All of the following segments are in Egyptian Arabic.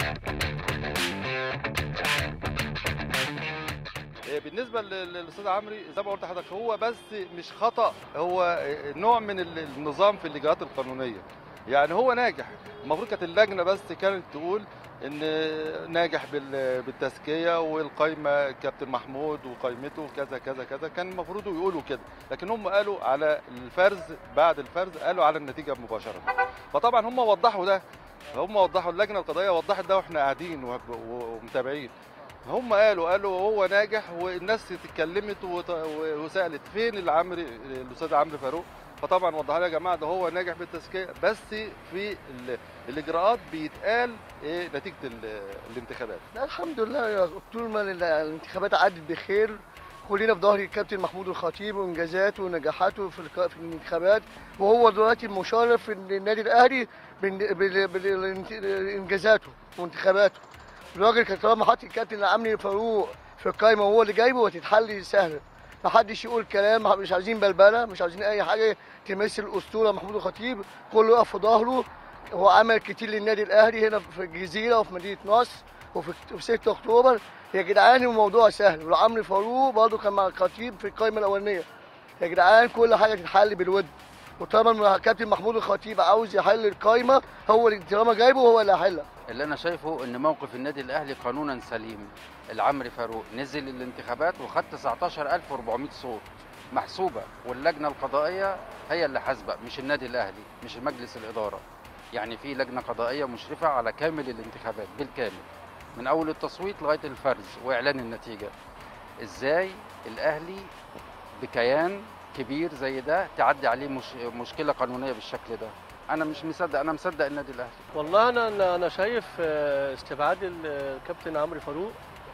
إيه، بالنسبه لل- للاستاذ عمري زي ما قلت لحضرتك هو بس مش خطا هو نوع من ال- النظام في الاجراءات القانونيه يعني هو ناجح المفروض كانت اللجنه بس كانت تقول ان ناجح بال- بالتزكيه والقايمه كابتن محمود وقايمته كذا كذا كذا كان المفروض يقولوا كده لكن هم قالوا على الفرز بعد الفرز قالوا على النتيجه مباشره فطبعا هم وضحوا ده هم وضحوا اللجنه القضائيه وضحت ده واحنا قاعدين وب- ومتابعين هم قالوا قالوا هو ناجح والناس اتكلمت وت- وسالت فين العمري الاستاذ عمرو فاروق فطبعا وضح لها يا جماعه ده هو ناجح بالتزكيه بس في ال- الاجراءات بيتقال ايه نتيجه ال- الانتخابات لا الحمد لله يا طول ما ال- الانتخابات عدت بخير كلنا في ظهر الكابتن محمود الخطيب وانجازاته ونجاحاته في الك- في الانتخابات وهو دلوقتي المشرف في النادي الاهلي بال- بال- بال- بانجازاته وانتخاباته الراجل كان طالما حاطط الكابتن عمرو فاروق في القايمه وهو اللي جايبه وتتحل سهله ما حدش يقول كلام مش عايزين بلبله مش عايزين اي حاجه تمثل الاسطوره محمود الخطيب كله يقف في ظهره هو عمل كتير للنادي الاهلي هنا في الجزيره وفي مدينه نصر وفي في 6 اكتوبر يا جدعان الموضوع سهل وعمرو فاروق برضه كان مع الخطيب في القائمه الاولانيه يا جدعان كل حاجه تتحل بالود وطالما كابتن محمود الخطيب عاوز يحل القائمه هو اللي طالما جايبه هو اللي هيحلها اللي انا شايفه ان موقف النادي الاهلي قانونا سليم العمري فاروق نزل الانتخابات وخد 19400 صوت محسوبه واللجنه القضائيه هي اللي حاسبه مش النادي الاهلي مش مجلس الاداره يعني في لجنه قضائيه مشرفه على كامل الانتخابات بالكامل من اول التصويت لغايه الفرز واعلان النتيجه ازاي الاهلي بكيان كبير زي ده تعدي عليه مش مشكله قانونيه بالشكل ده انا مش مصدق انا مصدق النادي الاهلي والله انا انا أنا شايف آه، استبعاد ال- الكابتن عمرو فاروق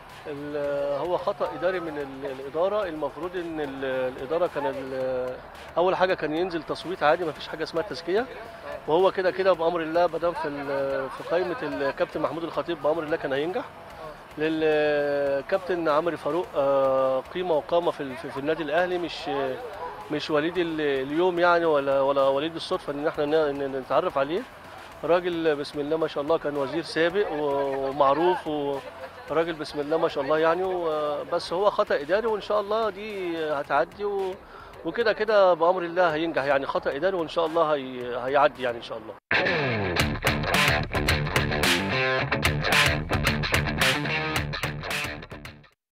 ال- هو خطا اداري من ال- الاداره المفروض ان ال- الاداره كان ال- اول حاجه كان ينزل تصويت عادي ما فيش حاجه اسمها تزكيه وهو كده كده بامر الله ما دام في ال- في قائمه الكابتن محمود الخطيب بامر الله كان هينجح للكابتن عمرو فاروق آه، قيمه وقامه في ال- في في النادي الاهلي مش مش وليد ال- اليوم يعني ولا ولا وليد الصدفه ان احنا ن- ن- نتعرف عليه راجل بسم الله ما شاء الله كان وزير سابق ومعروف وراجل بسم الله ما شاء الله يعني و- بس هو خطأ إداري وإن شاء الله دي هتعدي و- وكده كده بأمر الله هينجح يعني خطأ إداري وإن شاء الله هي... هيعدي يعني إن شاء الله